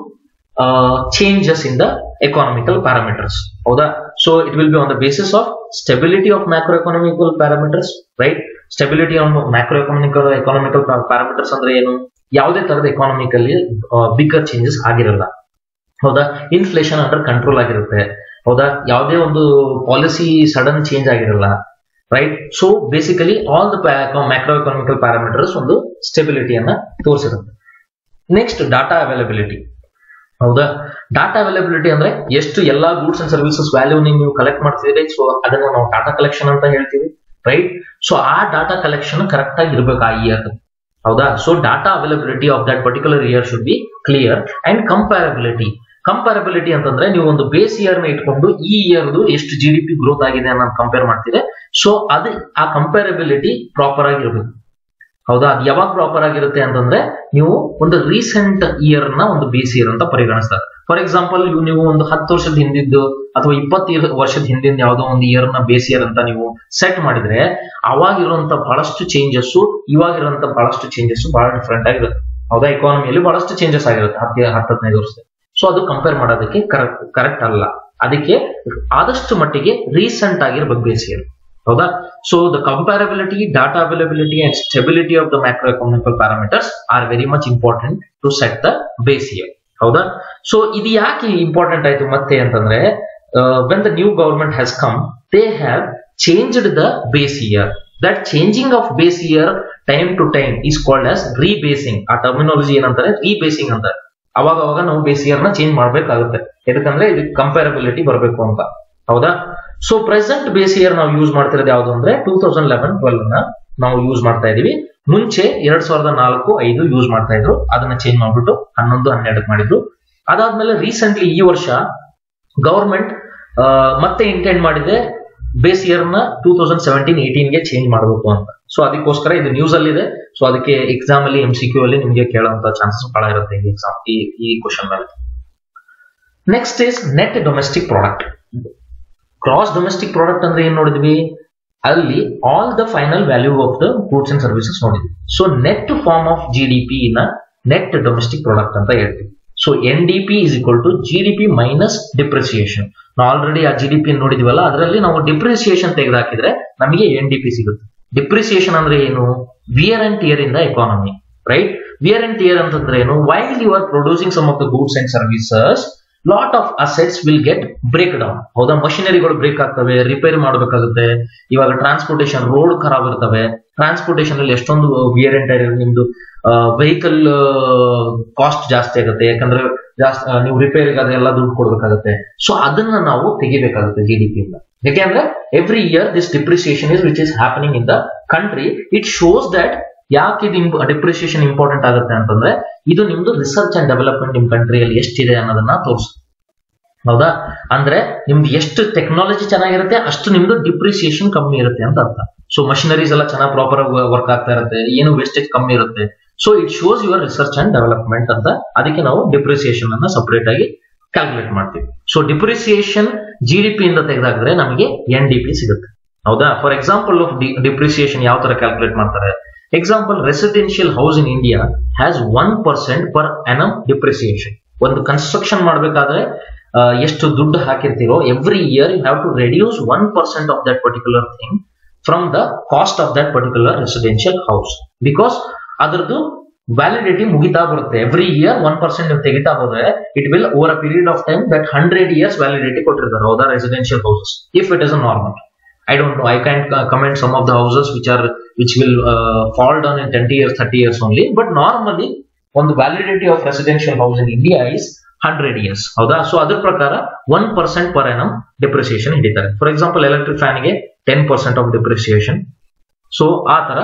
changes in the economical parameters ಹೌದಾ so it will be on the basis of stability of macro economical parameters right stability on macro economical economical parameters ಅಂದ್ರೆ ಏನು ಯಾವುದೇ ತರದ ಎಕಾನಮಿಕಲ್ಲಿ bigger changes ಆಗಿರಲ್ಲ ಹೌದಾ inflation under control ಆಗಿರುತ್ತೆ ಹೌದಾ ಯಾವುದೇ ಒಂದು ಪಾಲಿಸಿ ಸಡನ್ ಚೇಂಜ್ ಆಗಿರಲ್ಲ right so basically all the macro economical parameters ಒಂದು ಸ್ಟೆಬಿಲಿಟಿಯನ್ನ ತೋರಿಸಿರುತ್ತೆ ನೆಕ್ಸ್ಟ್ ಡಾಟಾ ಅವೈಲಬಿಲಿಟಿ ಹೌದಾ ಡಾಟಾ ಅವೈಲಬಿಲಿಟಿ ಅಂದ್ರೆ ಎಷ್ಟು ಎಲ್ಲಾ ಗೂಡ್ಸ್ ಅಂಡ್ ಸರ್ವಿಸಸ್ ವ್ಯಾಲ್ಯೂ ನೀವು ಕಲೆಕ್ಟ್ ಮಾಡ್ತಿದ್ದೀರಿ ಸೊ ಅದನ್ನ ನಾವು ಡಾಟಾ ಕಲೆಕ್ಷನ್ ಅಂತ ಹೇಳ್ತೀವಿ ರೈಟ್ ಸೊ ಆ ಡಾಟಾ ಕಲೆಕ್ಷನ್ ಕರೆಕ್ಟ್ ಆಗಿ ಇರ್ಬೇಕು ಆ ಇಯರ್ ಹೌದಾ so data availability of that particular year should be clear and comparability comparability ಅಂತಂದ್ರೆ ನೀವು ಒಂದು ಬೇಸ್ ಇಯರ್ ನ ಇಟ್ಕೊಂಡು ಈ ಇಯರ್ದು ಎಷ್ಟು ಜಿ ಡಿ ಪಿ ಗ್ರೋತ್ ಆಗಿದೆ ಅನ್ನೋದು ಕಂಪೇರ್ ಮಾಡ್ತೀರಿ ಸೊ ಅದು ಆ ಕಂಪ್ಯಾರಬಿಲಿಟಿ ಪ್ರಾಪರ್ ಆಗಿರ್ಬೇಕು ಹೌದಾ ಅದು ಯಾವಾಗ ಪ್ರಾಪರ್ ಆಗಿರುತ್ತೆ ಅಂತಂದ್ರೆ ನೀವು ಒಂದು ರೀಸೆಂಟ್ ಇಯರ್ ನ ಒಂದು ಬೇಸ್ ಇಯರ್ ಅಂತ ಪರಿಗಣಿಸ್ತಾರೆ ಫಾರ್ ಎಕ್ಸಾಂಪಲ್ ನೀವು ಒಂದು ಹತ್ತು ವರ್ಷದ ಹಿಂದಿದ್ದು ಅಥವಾ ಇಪ್ಪತ್ತು ವರ್ಷದ ಹಿಂದಿನ ಯಾವುದೋ ಒಂದು ಇಯರ್ ನ ಬೇಸ್ ಇಯರ್ ಅಂತ ನೀವು ಸೆಟ್ ಮಾಡಿದ್ರೆ ಅವಾಗಿರುವಂತ ಬಹಳಷ್ಟು ಚೇಂಜಸ್ ಇವಾಗಿರುವಂತ ಬಹಳಷ್ಟು ಚೇಂಜಸ್ ಬಹಳ ಡಿಫ್ರೆಂಟ್ ಆಗಿರುತ್ತೆ ಹೌದಾ ಎಕಾನಮಿಯಲ್ಲಿ ಬಹಳಷ್ಟು ಚೇಂಜಸ್ ಆಗಿರುತ್ತೆ ಹತ್ತು ಹತ್ತು ಹದಿನೈದು ವರ್ಷದ ಸೊ ಅದು ಕಂಪೇರ್ ಮಾಡೋದಕ್ಕೆ ಕರೆಕ್ಟ್ ಕರೆಕ್ಟ್ ಅಲ್ಲ ಅದಕ್ಕೆ ಆದಷ್ಟು ಮಟ್ಟಿಗೆ ರೀಸೆಂಟ್ ಆಗಿರ್ಬೇಕು ಬೇಸ್ ಇಯರ್ ಹೌದಾ so the comparability data availability and stability of the macro economical parameters are very much important to set the base year ಹೌದಾ ಸೊ ಇದು ಯಾಕೆ ಇಂಪಾರ್ಟೆಂಟ್ ಆಯ್ತು ಮತ್ತೆ ಅಂತಂದ್ರೆ when the new government has come they have changed the base year that changing of base year time to time is called as rebasing ಆ terminology ಏನಂತಾರೆ ರೀಬೇಸಿಂಗ್ ಅಂತಾರೆ ಅವಾಗ ಅವಾಗ ನಾವು ಬೇಸ್ ಇಯರ್ ನ ಚೇಂಜ್ ಮಾಡ್ಬೇಕಾಗುತ್ತೆ ಯಾಕಂದ್ರೆ ಇದಕ್ಕೆ ಕಂಪ್ಯಾರಬಿಲಿಟಿ ಬರಬೇಕು ಅಂತ ಹೌದಾ ಸೊ ಪ್ರೆಸೆಂಟ್ ಬೇಸ್ ಇಯರ್ ನಾವು ಯೂಸ್ ಮಾಡ್ತಿರೋದು ಯಾವ್ದು ಅಂದ್ರೆ ಟೂ ತೌಸಂಡ್ ಲೆವೆನ್ ಟ್ವೆಲ್ ನ ನಾವು ಯೂಸ್ ಮಾಡ್ತಾ ಇದೀವಿ ಮುಂಚೆ ಎರಡ್ ಸಾವಿರದ ನಾಲ್ಕು ಐದು ಯೂಸ್ ಮಾಡ್ತಾ ಇದ್ರು ಅದನ್ನ ಚೇಂಜ್ ಮಾಡ್ಬಿಟ್ಟು ಹನ್ನೊಂದು ಹನ್ನೆರಡಕ್ಕೆ ಮಾಡಿದ್ರು ಅದಾದ್ಮೇಲೆ ರೀಸೆಂಟ್ಲಿ ಈ ವರ್ಷ ಗವರ್ಮೆಂಟ್ ಮತ್ತೆ ಇಂಟೆಂಡ್ ಮಾಡಿದೆ ಬೇಸ್ ಇಯರ್ ನ ಟೂ ತೌಸಂಡ್ ಸೆವೆಂಟೀನ್ ಏಟೀನ್ ಗೆ ಚೇಂಜ್ ಮಾಡಬೇಕು ಅಂತ ಸೊ ಅದಕ್ಕೋಸ್ಕರ ಇದು ನ್ಯೂಸ್ ಅಲ್ಲಿ ಇದೆ ಸೊ ಅದಕ್ಕೆ ಎಕ್ಸಾಮ್ ಅಲ್ಲಿ ಎಂ ಸಿ ಕ್ಯೂ ಅಲ್ಲಿ ನಿಮಗೆ ಕೇಳುವಂತ ಚಾನ್ಸಸ್ ಬಹಳ ಇರುತ್ತೆ ಈ ಎಕ್ಸಾಮ್ ಈ ಈ ಕ್ವಶನ್ ಅಲ್ಲಿ next is net domestic product gross domestic product ಅಂದ್ರೆ ಏನ್ ನೋಡಿದ್ವಿ ಅಲ್ಲಿ all the final value of the goods and services ನೋಡಿದ್ವಿ so net form of G D P ನ ನೆಟ್ ಡೊಮೆಸ್ಟಿಕ್ ಪ್ರಾಡಕ್ಟ್ ಅಂತ ಹೇಳ್ತೀವಿ so N D P is equal to G D P minus depreciation ನಾವು already ಆ G D P ನೋಡಿದ್ವಲ್ಲ ಅದರಲ್ಲಿ ನಾವು depreciation ತೆಗೆದಾಕಿದ್ರೆ ನಮಗೆ ಎನ್ ಡಿ ಪಿ ಸಿಗುತ್ತೆ ಡಿಪ್ರಿಸಿಯೇಷನ್ ಅಂದ್ರೆ ಏನು wear and tear in the economy right wear and tear ಅಂತಂದ್ರೆ ಏನು while you are producing some of the goods and services lot of assets will get break down ಹೌದಾ ಮಷಿನರಿಗಳು break ಆಗ್ತವೆ repair ಮಾಡಬೇಕಾಗುತ್ತೆ ಇವಾಗ ಟ್ರಾನ್ಸ್ಪೋರ್ಟೇಷನ್ ರೋಡ್ ಖರಾಬ್ ಇರ್ತವೆ transportation ಅಲ್ಲಿ ಎಷ್ಟೊಂದು ವಿಯರ್ ಅಂಡ್ ಟೈರ್ ನಿಮ್ದು ವೆಹಿಕಲ್ ಕಾಸ್ಟ್ ಜಾಸ್ತಿ ಆಗುತ್ತೆ ಯಾಕಂದ್ರೆ ಜಾಸ್ತಿ ನೀವು ರಿಪೇರಿಗೆ ಅದೆಲ್ಲ ದುಡ್ಡು ಕೊಡ್ಬೇಕಾಗುತ್ತೆ ಸೊ ಅದನ್ನ ನಾವು ತೆಗಿಬೇಕಾಗುತ್ತೆ ಜಿ ಡಿ ಪಿ ಇಂದ ಯಾಕೆಂದ್ರೆ every year this depreciation is which is happening in the country it shows that ಯಾಕೆ ಇದು ಡಿಪ್ರಿಸಿಯೇಷನ್ ಇಂಪಾರ್ಟೆಂಟ್ ಆಗುತ್ತೆ ಅಂತಂದ್ರೆ ಇದು ನಿಮ್ದು ರಿಸರ್ಚ್ ಅಂಡ್ ಡೆವಲಪ್ಮೆಂಟ್ ನಿಮ್ ಕಂಟ್ರಿಯಲ್ಲಿ ಎಷ್ಟಿದೆ ಅನ್ನೋದನ್ನ ತೋರಿಸುತ್ತೆ ಹೌದಾ ಅಂದ್ರೆ ನಿಮ್ದು ಎಷ್ಟು ಟೆಕ್ನಾಲಜಿ ಚೆನ್ನಾಗಿರುತ್ತೆ ಅಷ್ಟು ನಿಮ್ದು ಡಿಪ್ರಿಸಿಯೇಷನ್ ಕಮ್ಮಿ ಇರುತ್ತೆ ಅಂತ ಅರ್ಥ ಸೊ ಮಷಿನರೀಸ್ ಎಲ್ಲ ಚೆನ್ನಾಗಿ ಪ್ರಾಪರ್ ವರ್ಕ್ ಆಗ್ತಾ ಇರುತ್ತೆ ಏನು ವೇಸ್ಟೇಜ್ ಕಮ್ಮಿ ಇರುತ್ತೆ so it shows your research and development ಅಂತ ಅದಕ್ಕೆ ನಾವು ಡಿಪ್ರಿಸಿಯೇಷನ್ ಅನ್ನ ಸಪರೇಟ್ ಆಗಿ ಕ್ಯಾಲ್ಕುಲೇಟ್ ಮಾಡ್ತೀವಿ so depreciation G D P ಇಂದ ತೆಗೆದಾಕಿದ್ರೆ ನಮಗೆ ಎನ್ ಡಿ ಪಿ ಸಿಗುತ್ತೆ ಹೌದಾ ಫಾರ್ ಎಕ್ಸಾಂಪಲ್ ಆಫ್ ಡಿಪ್ರಿಸಿಯೇಷನ್ ಯಾವ ತರ ಕ್ಯಾಲ್ಕುಲೇಟ್ ಮಾಡ್ತಾರೆ example residential house in India has one percent per annum depreciation ಒಂದು ಕನ್ಸ್ಟ್ರಕ್ಷನ್ ಮಾಡಬೇಕಾದ್ರೆ ಎಷ್ಟು ದುಡ್ಡು ಹಾಕಿರ್ತೀರೋ every year you have to reduce one percent of that particular thing from the cost of that particular residential house because ಅದರದ್ದು validity ಮುಗಿತಾ ಬರುತ್ತೆ every year one percent ನೀವು ತೆಗಿತಾ ಹೋದ್ರೆ it will over a period of time that hundred years validity ಕೊಟ್ಟಿರ್ತಾರೆ ಹೌದಾ residential houses if it is a normal I don't know. I can't uh, comment some of the houses which are which will uh, fall down in 20 years, 30 years only. But normally, on the validity of residential house in India is 100 years. ಹೌದಾ so ಅದ್ರ ಪ್ರಕಾರ one percent per annum depreciation ಹಿಡಿತಾರೆ for example electric ಫ್ಯಾನ್ಗೆ ten percent of depreciation so ಆ ತರ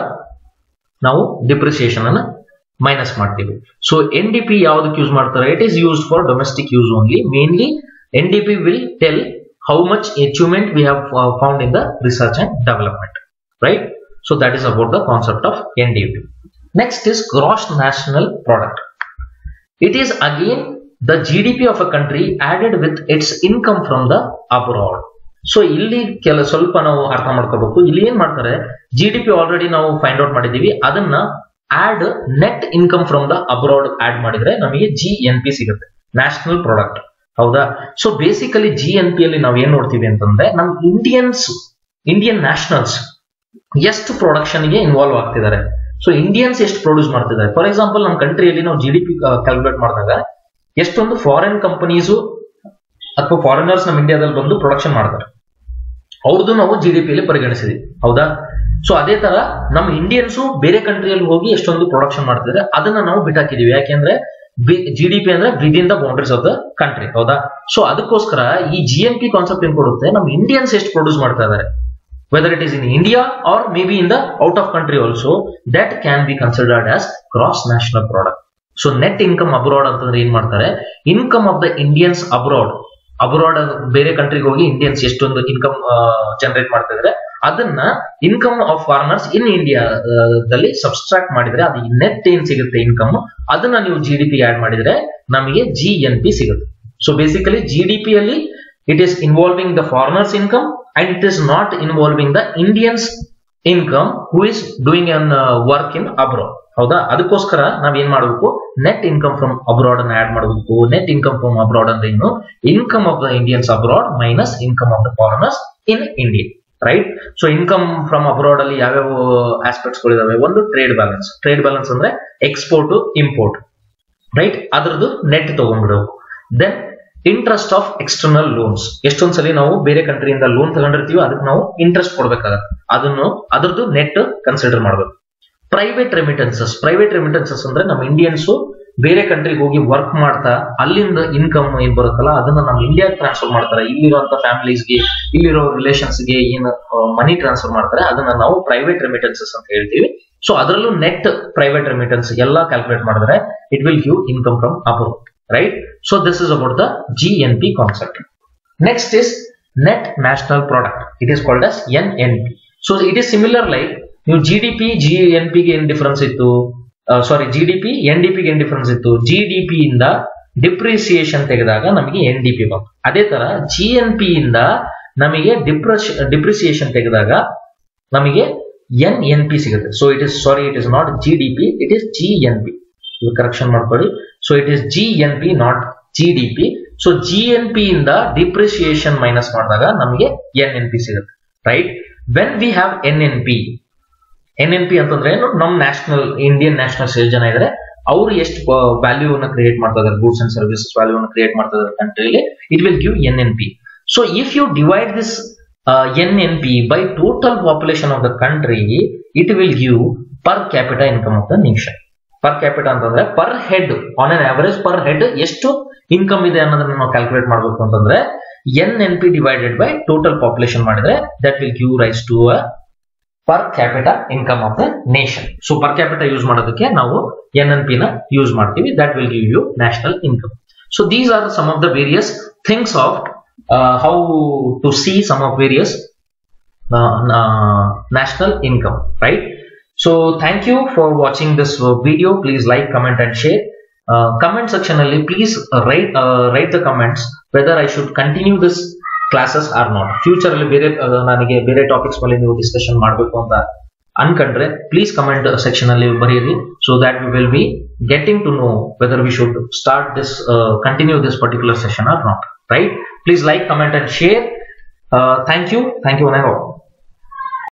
ನಾವು depreciation ಅನ್ನ minus ಮಾಡ್ತೀವಿ ಸೊ ಎನ್ ಡಿ ಪಿ ಯಾವ್ದಕ್ಕೆ ಯೂಸ್ ಮಾಡ್ತಾರೆ it is used for domestic use only mainly N D P will tell how much achievement we have uh, found in the research and development right so that is about the concept of ndp next is gross national product it is again the gdp of a country added with its income from the abroad so ಇಲ್ಲಿ ಕೆಲ ಸ್ವಲ್ಪ ನಾವು ಅರ್ಥ ಮಾಡ್ಕೋಬೇಕು ಇಲ್ಲಿ ಏನ್ ಮಾಡ್ತಾರೆ G D P already ನಾವು ಫೈಂಡ್ ಔಟ್ ಮಾಡಿದೀವಿ ಅದನ್ನ add net income from the abroad add ಮಾಡಿದ್ರೆ ನಮಗೆ ಜಿ ಎನ್ ಪಿ ಸಿಗುತ್ತೆ ನ್ಯಾಷನಲ್ ಪ್ರಾಡಕ್ಟ್ ಹೌದಾ so basically G N P ಅಲ್ಲಿ ನಾವು ಏನ್ ನೋಡ್ತೀವಿ ಅಂತಂದ್ರೆ ನಮ್ ಇಂಡಿಯನ್ಸ್ ಇಂಡಿಯನ್ ನ್ಯಾಷನಲ್ಸ್ ಎಷ್ಟು ಪ್ರೊಡಕ್ಷನ್ ಗೆ ಇನ್ವಾಲ್ವ್ ಆಗ್ತಿದ್ದಾರೆ ಸೊ ಇಂಡಿಯನ್ಸ್ ಎಷ್ಟು ಪ್ರೊಡ್ಯೂಸ್ ಮಾಡ್ತಿದ್ದಾರೆ ಫಾರ್ ಎಕ್ಸಾಂಪಲ್ ನಮ್ಮ ಕಂಟ್ರಿಯಲ್ಲಿ ನಾವು ಜಿ ಡಿ ಪಿ ಕ್ಯಾಲ್ಕುಲೇಟ್ ಮಾಡಿದಾಗ ಎಷ್ಟೊಂದು ಫಾರಿನ್ ಕಂಪನೀಸು ಅಥವಾ ಫಾರಿನರ್ಸ್ ನಮ್ಮ ಇಂಡಿಯಾದಲ್ಲಿ ಬಂದು ಪ್ರೊಡಕ್ಷನ್ ಮಾಡ್ತಾರೆ ಅವ್ರದ್ದು ನಾವು ಜಿ ಡಿ ಪಿಯಲ್ಲಿ ಪರಿಗಣಿಸಿದ್ವಿ ಹೌದಾ ಸೊ ಅದೇ ತರ ನಮ್ಮ ಇಂಡಿಯನ್ಸು ಬೇರೆ ಕಂಟ್ರಿಯಲ್ಲಿ ಹೋಗಿ ಎಷ್ಟೊಂದು ಪ್ರೊಡಕ್ಷನ್ ಮಾಡ್ತಿದ್ದಾರೆ ಅದನ್ನ ನಾವು ಬಿಟ್ಟಾಕಿದೀವಿ ಯಾಕೆಂದ್ರೆ ಜಿ ಡಿ ಪಿ ಅಂದ್ರೆ within the boundaries of the country ಹೌದಾ ಸೊ ಅದಕ್ಕೋಸ್ಕರ ಈ ಜಿ ಎನ್ ಪಿ ಕಾನ್ಸೆಪ್ಟ್ ಏನ್ ಕೊಡುತ್ತೆ ನಮ್ಮ ಇಂಡಿಯನ್ಸ್ ಎಷ್ಟು ಪ್ರೊಡ್ಯೂಸ್ ಮಾಡ್ತಾ ಇದ್ದಾರೆ whether it is in India or may be in the out of country also that can be considered as gross national product so net income abroad ಅಂತಂದ್ರೆ ಏನ್ ಮಾಡ್ತಾರೆ income of the Indians abroad abroad ಬೇರೆ ಕಂಟ್ರಿಗೆ ಹೋಗಿ Indians ಎಷ್ಟೊಂದು income generate ಮಾಡ್ತಾ ಇದ್ದಾರೆ ಅದನ್ನ ಇನ್ಕಮ್ ಆಫ್ ಫಾರ್ಮರ್ಸ್ ಇನ್ ಇಂಡಿಯಾದಲ್ಲಿ ಸಬ್ಸ್ಟ್ರಾಕ್ಟ್ ಮಾಡಿದ್ರೆ ಅದು ನೆಟ್ ಏನ್ ಸಿಗುತ್ತೆ ಇನ್ಕಮ್ ಅದನ್ನ ನೀವು ಜಿ ಡಿ ಪಿ ಆಡ್ ಮಾಡಿದ್ರೆ ನಮಗೆ ಜಿ ಎನ್ ಪಿ ಸಿಗುತ್ತೆ so basically G D P ಅಲ್ಲಿ it is involving the foreigners income and it is not involving the Indians income who is doing an work in abroad ಹೌದಾ ಅದಕ್ಕೋಸ್ಕರ ನಾವ್ ಏನ್ ಮಾಡಬೇಕು net income from abroad ಅನ್ನ add ಮಾಡಬೇಕು net income from abroad ಅಂದ್ರೆ ಏನು income of the Indians abroad minus income of the foreigners in India right so income from abroad ಅಲ್ಲಿ ಯಾವ್ಯಾವ ಆಸ್ಪೆಕ್ಟ್ಸ್ ಗಳಿದಾವೆ ಒಂದು ಟ್ರೇಡ್ ಬ್ಯಾಲೆನ್ಸ್ ಟ್ರೇಡ್ ಬ್ಯಾಲೆನ್ಸ್ ಅಂದ್ರೆ export import right ಅದ್ರದ್ದು ನೆಟ್ ತಗೊಂಡ್ಬಿಡಬೇಕು then interest of external loans ಎಷ್ಟೊಂದ್ಸಲಿ ನಾವು ಬೇರೆ ಕಂಟ್ರಿಯಿಂದ ಲೋನ್ ತಗೊಂಡಿರ್ತೀವಿ ಅದಕ್ಕೆ ನಾವು ಇಂಟ್ರೆಸ್ಟ್ ಕೊಡ್ಬೇಕಾಗತ್ತೆ ಅದನ್ನು ಅದ್ರದ್ದು ನೆಟ್ ಕನ್ಸಿಡರ್ ಮಾಡಬೇಕು ಪ್ರೈವೇಟ್ ರೆಮಿಟೆನ್ಸಸ್ ಪ್ರೈವೇಟ್ ರೆಮಿಟೆನ್ಸಸ್ ಅಂದ್ರೆ ನಮ್ಮ ಇಂಡಿಯನ್ಸ್ ಬೇರೆ ಕಂಟ್ರಿಗೆ ಹೋಗಿ ವರ್ಕ್ ಮಾಡ್ತಾ ಅಲ್ಲಿಂದ ಇನ್ಕಮ್ ಏನ್ ಬರುತ್ತಲ್ಲ ಅದನ್ನ ನಮ್ಮ ಇಂಡಿಯಾಗೆ ಟ್ರಾನ್ಸ್ಫರ್ ಮಾಡ್ತಾರೆ ಇಲ್ಲಿರುವಂತ ಫ್ಯಾಮಿಲೀಸ್ಗೆ ಇಲ್ಲಿರೋ ರಿಲೇಷನ್ಸ್ಗೆ ಏನು ಮನಿ ಟ್ರಾನ್ಸ್ಫರ್ ಮಾಡ್ತಾರೆ ಅದನ್ನ ನಾವು ಪ್ರೈವೇಟ್ ರೆಮಿಟೆನ್ಸಸ್ ಅಂತ ಹೇಳ್ತೀವಿ ಸೊ ಅದರಲ್ಲೂ ನೆಟ್ ಪ್ರೈವೇಟ್ ರೆಮಿಟೆನ್ಸ್ ಎಲ್ಲ ಕ್ಯಾಲ್ಕುಲೇಟ್ ಮಾಡಿದ್ರೆ it will give income from abroad right so this is about the gnp concept next is net national product it is called as nnp so it is similar like ನೀವು G D P G N ಪಿಗೆ ಏನ್ difference ಇತ್ತು sorry G D P N D ಪಿಗೆ ಏನ್ difference ಇತ್ತು G D P ಇಂದ depreciation ತೆಗೆದಾಗ ನಮಗೆ ಎನ್ ಡಿ ಪಿ ಬಂತು ಅದೇ ತರ ಜಿ ಎನ್ ಪಿ ಇಂದ ನಮಗೆ ಡಿಪ್ರಸ್ ಡಿಪ್ರಿಸಿಯೇಷನ್ ತೆಗೆದಾಗ ನಮಗೆ ಎನ್ ಎನ್ ಪಿ ಸಿಗುತ್ತೆ so it is sorry it is not G D P it is G N P ಇದು ಕರೆಕ್ಷನ್ ಮಾಡ್ಕೊಳ್ಳಿ so it is G N P not G D P so G N P ಇಂದ depreciation minus ಮಾಡಿದಾಗ ನಮಗೆ N N P ಸಿಗುತ್ತೆ right when we have N N P N N P ಅಂತಂದ್ರೆ ಏನು ನಮ್ national Indian national sale ಜನ ಇದ್ರೆ ಅವ್ರು ಎಷ್ಟು ವ್ಯಾಲ್ಯೂ ಅನ್ನ ಕ್ರಿಯೇಟ್ ಮಾಡ್ತಾ ಇದಾರೆ ಗೂಡ್ಸ್ ಅಂಡ್ ಸರ್ವಿಸಸ್ ವ್ಯಾಲ್ಯೂ ಅನ್ನ ಕ್ರಿಯೇಟ್ ಮಾಡ್ತಾ ಇದಾರೆ ಕಂಟ್ರಿಲಿ it will give N N P so if you divide this N N P by total population of the country it will give per capital income of the nation per capital ಅಂತಂದ್ರೆ per head on an average per head ಎಷ್ಟು income ಇದೆ ಅನ್ನೋದನ್ನ ನಾವು calculate ಮಾಡಬೇಕು ಅಂತಂದ್ರೆ N N P divided by total population ಮಾಡಿದ್ರೆ that will give rise to a per capital income of the nation so per capital use ಮಾಡೋದಕ್ಕೆ ನಾವು N N P ನ ಯೂಸ್ ಮಾಡ್ತೀವಿ that will give you national income so these are some of the various things of how to see some of various national income right so thank you for watching this uh, video please like comment and share uh, comment section ಅಲ್ಲಿ please uh, write uh, write the comments whether I should continue this classes or not future ಅಲ್ಲಿ ಬೇರೆ ನನಗೆ ಬೇರೆ topics ಮೇಲೆ ನೀವು discussion ಮಾಡಬೇಕು ಅಂತ ಅನ್ಕೊಂಡ್ರೆ ಪ್ಲೀಸ್ ಕಮೆಂಟ್ ಸೆಕ್ಷನ್ ಅಲ್ಲಿ ಬರೆಯಿರಿ so that we will be getting to know whether we should start this continue this particular session or not right please like comment and share thank you thank you one